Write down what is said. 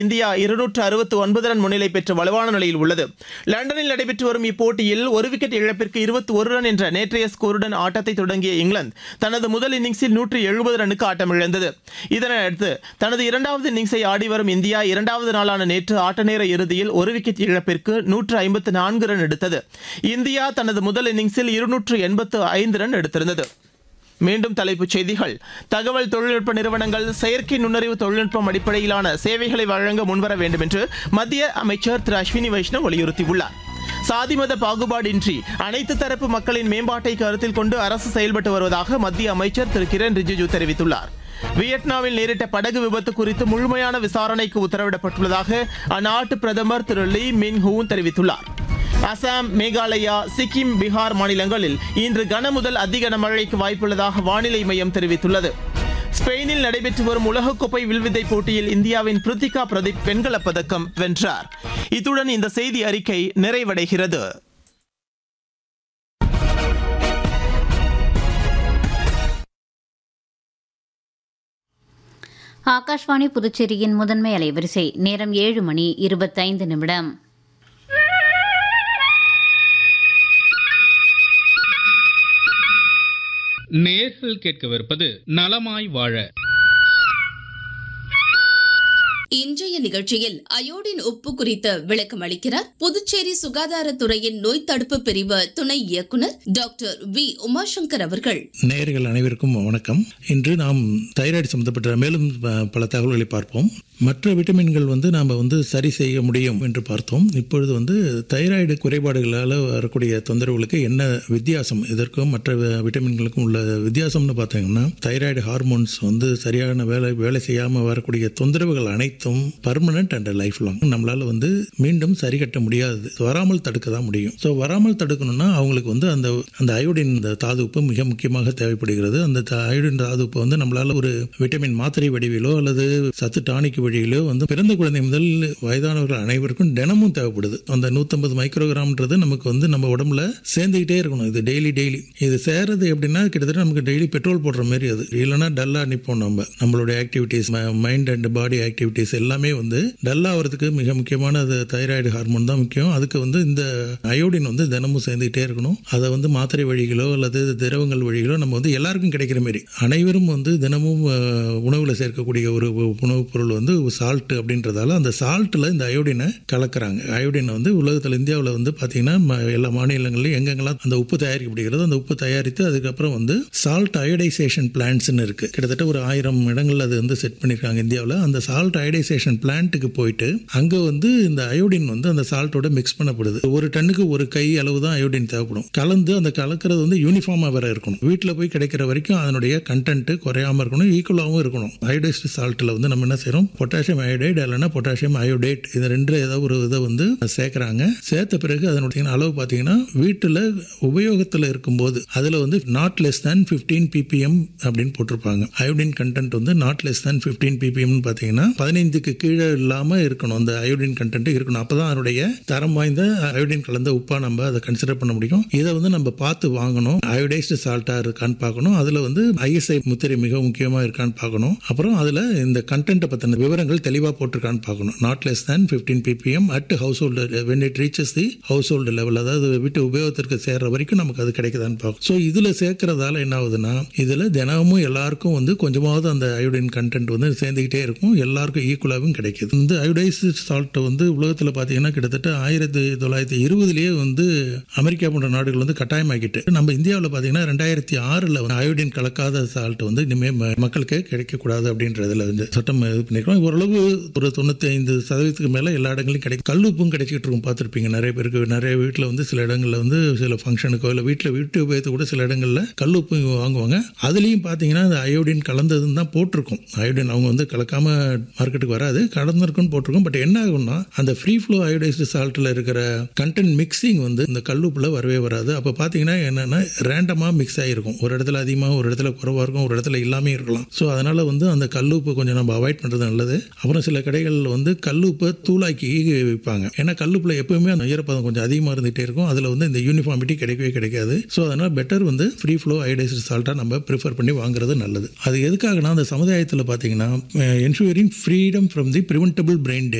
India இருநூற்று அறுபத்து ஒன்பது ரன் முன்னிலை பெற்று வலுவான நிலையில் உள்ளது லண்டனில் நடைபெற்று வரும் இப்போட்டியில் ஒரு விக்கெட் இழப்பிற்கு இருபத்தி ஒரு ரன் என்ற நேற்றைய ஸ்கோருடன் ஆட்டத்தை தொடங்கிய இங்கிலாந்து தனது முதல் இன்னிங்ஸில் நூற்று எழுபது ரனுக்கு ஆட்டமிழந்தது இதனையடுத்து தனது இரண்டாவது இன்னிங்ஸை ஆடி வரும் இந்தியா இரண்டாவது நாளான நேற்று ஆட்ட நேர இறுதியில் ஒரு விக்கெட் இழப்பிற்கு நூற்று ஐம்பத்து நான்கு ரன் எடுத்தது இந்தியா தனது முதல் இன்னிங்ஸில் இருநூற்று எண்பத்து ஐந்து ரன் எடுத்திருந்தது மீண்டும் தலைப்புச் செய்திகள் தகவல் தொழில்நுட்ப நிறுவனங்கள் செயற்கை நுண்ணறிவு தொழில்நுட்பம் அடிப்படையிலான சேவைகளை வழங்க முன்வர வேண்டும் என்று மத்திய அமைச்சர் திரு அஸ்வினி வைஷ்ணவ் வலியுறுத்தியுள்ளார் சாதி மத பாகுபாடின்றி அனைத்து தரப்பு மக்களின் மேம்பாட்டை கருத்தில் கொண்டு அரசு செயல்பட்டு வருவதாக மத்திய அமைச்சர் திரு கிரண் ரிஜிஜு தெரிவித்துள்ளார் வியட்நாமில் நேரிட்ட படகு விபத்து குறித்து முழுமையான விசாரணைக்கு உத்தரவிடப்பட்டுள்ளதாக அந்நாட்டு பிரதமர் திரு லீ மின் ஹூன் தெரிவித்துள்ளார் அசாம் மேகாலயா சிக்கிம் பீகார் மாநிலங்களில் இன்று கனமுதல் அதி கனமழைக்கு வாய்ப்புள்ளதாக வானிலை மையம் தெரிவித்துள்ளது ஸ்பெயினில் நடைபெற்று வரும் உலகக்கோப்பை வில்வித்தை போட்டியில் இந்தியாவின் பிரித்திகா பிரதீப் வெண்கலப் பதக்கம் வென்றார் இத்துடன் இந்த செய்தி அறிக்கை நிறைவடைகிறது ஆகாஷ்வாணி புதுச்சேரியின் முதன்மை அலைவரிசை நேரம் ஏழு மணி இருபத்தைந்து நிமிடம் நேர்கள் கேட்கவிருப்பது நலமாய் வாழ இன்றைய நிகழ்ச்சியில் அயோடின் உப்பு குறித்து விளக்கம் அளிக்கிறார் புதுச்சேரி சுகாதாரத்துறையின் நோய் தடுப்பு பிரிவு துணை இயக்குனர் டாக்டர் வி உமாசங்கர் அவர்கள் நேயர்கள் அனைவருக்கும் வணக்கம் இன்று நாம் தைராய்டு சம்பந்தப்பட்ட மேலும் ப- பல தகவல்களை பார்ப்போம் மற்ற விட்டமின்கள் வந்து நாம் வந்து சரி செய்ய முடியும் என்று பார்த்தோம் இப்பொழுது வந்து தைராய்டு குறைபாடுகளால் வரக்கூடிய தொந்தரவுகளுக்கு என்ன வித்தியாசம் இதற்கும் மற்ற வி- விட்டமின்களுக்கும் உள்ள வித்தியாசம்னு பார்த்தீங்கன்னா தைராய்டு ஹார்மோன்ஸ் வந்து சரியான வேலை வேலை செய்யாமல் வரக்கூடிய தொந்தரவுகள் அனைத்தும் பர்மனன்ட் அண்ட் லைஃப் லாங் நம்மளால் வந்து மீண்டும் சரி கட்ட முடியாது வராமல் தடுக்க தான் முடியும் ஸோ வராமல் தடுக்கணும்னா அவங்களுக்கு வந்து அந்த அந்த அயோடின் இந்த தாதுப்பு மிக முக்கியமாக தேவைப்படுகிறது அந்த த- அயோடின் தாதுப்பு வந்து நம்மளால ஒரு விட்டமின் மாத்திரை வடிவிலோ அல்லது சத்து டானிக் வழியிலோ வந்து பிறந்த குழந்தை முதல் வயதானவர்கள் அனைவருக்கும் தினமும் தேவைப்படுது அந்த நூற்றம்பது மைக்ரோகிராம்ன்றது நமக்கு வந்து நம்ம உடம்புல சேர்ந்துக்கிட்டே இருக்கணும் இது டெய்லி டெய்லி இது சேருது எப்படின்னா கிட்டத்தட்ட நமக்கு டெய்லி பெட்ரோல் போடுற மாதிரி அது இல்லைன்னா டல்லாக நிற்போம் நம்ம நம்மளுடைய activities mind and body activities எல்லாமே வந்து டல்லாக ஆகிறதுக்கு மிக முக்கியமான அது தைராய்டு ஹார்மோன் தான் முக்கியம் அதுக்கு வந்து இந்த அயோடின் வந்து தினமும் சேர்ந்துக்கிட்டே இருக்கணும் அதை வந்து மாத்திரை வழிகளோ அல்லது திரவங்கள் வழிகளோ நம்ம வந்து எல்லாருக்கும் கிடைக்கிற மாதிரி அனைவரும் வந்து தினமும் அஹ், உணவுல சேர்க்கக்கூடிய ஒரு உ- உணவுப் பொருள் வந்து சால்ட் அப்படின்றதால அந்த சால்ட்டில் இந்த அயோடினை கலக்குறாங்க அயோடினை வந்து உலகத்தில் இந்தியாவில் வந்து பார்த்தீங்கன்னா ம- எல்லா மாநிலங்கள்லையும் எங்கெங்கெல்லாம் அந்த உப்பு தயாரிக்கப்படுகிறதோ அந்த உப்பு தயாரித்து அதுக்கப்புறம் வந்து சால்ட் அயோடைசேஷன் பிளான்ட்ஸ்னு இருக்கு கிட்டத்தட்ட ஒரு ஆயிரம் இடங்கள் அது வந்து செட் பண்ணியிருக்காங்க இந்தியாவில் அந்த சால்ட் அயோடைசேஷன் பிளான்ட்டுக்கு போயிட்டு அங்கே வந்து இந்த அயோடின் வந்து அந்த சால்ட்டோட மிக்ஸ் பண்ணப்படுது ஒரு டன்னுக்கு ஒரு கை அளவு தான் அயோடின் தேவைப்படும் கலந்து அந்த கலக்கிறது வந்து யூனிஃபார்மாக வேற இருக்கணும் வீட்டில் போய் கிடைக்கிற வரைக்கும் அதனுடைய கண்டென்ட் குறையாம இருக்கணும் ஈக்குவலாகவும் இருக்கணும் அயோடைஸ்டு சால்ட்டில் வந்து நம்ம என்ன செய்கிறோம் பொட்டாசியம் அயோடைடு இல்லைன்னா பொட்டாசியம் அயோடேட் இது ரெண்டு ஏதாவது ஒரு இதை வந்து சேர்க்குறாங்க சேர்த்த பிறகு அதனுடைய அளவு பார்த்தீங்கன்னா வீட்டில் உபயோகத்தில் இருக்கும்போது அதில் வந்து not less than fifteen PPM அப்படின்னு போட்டிருப்பாங்க அயோடின் கண்டென்ட் வந்து நாட் லெஸ் தேன் ஃபிஃப்டீன் பிபிஎம்னு பார்த்தீங்கன்னா பதினைந்துக்கு கீழே இல்லாமல் இருக்கணும் அந்த அயோடின் கண்டென்ட் இருக்கணும் அப்போ தான் அதனுடைய தரம் வாய்ந்த அயோடின் கலந்த உப்பா நம்ம அதை கன்சிடர் பண்ண முடியும் இதை வந்து நம்ம பார்த்து வாங்கணும் அயோடைஸ்டு சால்ட்டாக இருக்கான்னு பார்க்கணும் அதில் வந்து ஐஎஸ்ஐ முத்திரை மிக முக்கியமாக இருக்கான்னு பார்க்கணும் அப்புறம் அதில் இந்த கண்டென்ட்டை பற்றின விவரங்கள் தெளிவாக போட்டிருக்கான்னு பார்க்கணும் not less than fifteen PPM at household when it reaches the household level அதாவது வீட்டு உபயோகத்திற்கு சேர்ற வரைக்கும் நமக்கு அது கிடைக்குதான்னு பார்க்கணும் ஸோ இதில் சேர்க்கறதால என்ன ஆகுதுன்னா இதில் தினமும் எல்லாருக்கும் வந்து கொஞ்சமாவது அந்த அயோடின் கண்டென்ட் வந்து சேர்ந்துக்கிட்டே இருக்கும் எல்லாருக்கும் ஈக்குவலாகவும் கிடைக்குது இந்த அயோடைஸ் சால்ட்டை வந்து உலகத்தில் பார்த்தீங்கன்னா கிட்டத்தட்ட ஆயிரத்தி தொள்ளாயிரத்தி இருபதுலேயே வந்து அமெரிக்கா போன்ற நாடுகள் வந்து கட்டாயமாக்கிட்டு நம்ம இந்தியாவில் பார்த்தீங்கன்னா ரெண்டாயிரத்தி ஆறில் வந்து அயோடின் கலக்காத சால்ட் வந்து இனிமேல் ம- மக்களுக்கு கிடைக்கக்கூடாது அப்படின்றதுல வந்து சட்டம் இது பண்ணிக்கிறோம் ஓரளவு ஒரு தொண்ணூற்றி ஐந்து சதவீதத்துக்கு மேலே எல்லா இடங்களையும் கிடைக்கும் கல்லுப்பும் கிடைச்சிட்டு இருக்கும் பார்த்துருப்பீங்க நிறைய பேருக்கு நிறைய வீட்டில் வந்து சில இடங்களில் வந்து சில ஃபங்க்ஷனுக்கோ இல்லை வீட்டில் வீட்டு உபயோகத்துக்கு கூட சில இடங்களில் கல்லுப்பு வாங்குவாங்க அதுலேயும் பார்த்தீங்கன்னா அந்த அயோடின் கலந்ததுன்னு தான் போட்டிருக்கும் அயோடின் அவங்க வந்து கலக்காம மார்க்கெட்டுக்கு வராது கலந்துருக்குன்னு போட்டிருக்கும் பட் என்ன ஆகும்னா அந்த ஃப்ரீ ஃப்ளோ அயோடைஸ்டு சால்ட்டில் இருக்கிற கண்டென்ட் மிக்சிங் வந்து இந்த கல்லுப்புல வரவே வராது அப்போ பார்த்தீங்கன்னா என்னென்னா ரேண்டமாக மிக்ஸ் ஆகிருக்கும் ஒரு இடத்துல அதிகமாக ஒரு இடத்துல குறைவாக இருக்கும் ஒரு இடத்துல இல்லாமே இருக்கலாம் ஸோ அதனால் வந்து அந்த கல்லுப்பு கொஞ்சம் நம்ம அவாய்ட் பண்ணுறது நல்லது அப்புறம் சில கடைகளில் வந்து கல்லுப்பை தூளாக்கி விற்பாங்க ஏன்னா கல்லுப்பில் எப்பவுமே அந்த ஈரப்பதம் கொஞ்சம் அதிகமாக இருந்துகிட்டே இருக்கும் அதில் வந்து இந்த யூனிஃபார்மிட்டி கிடைக்கவே கிடைக்காது ஸோ அதனால் பெட்டர் வந்து ஃப்ரீ ஃப்ளோ அயோடைஸ்டு சால்ட்டாக நம்ம ப்ரிஃபர் பண்ணி வாங்குறது நல்லது அது எதுக்காகனா அந்த சமுதாயத்தில் பார்த்தீங்கன்னா ensuring freedom from the preventable brain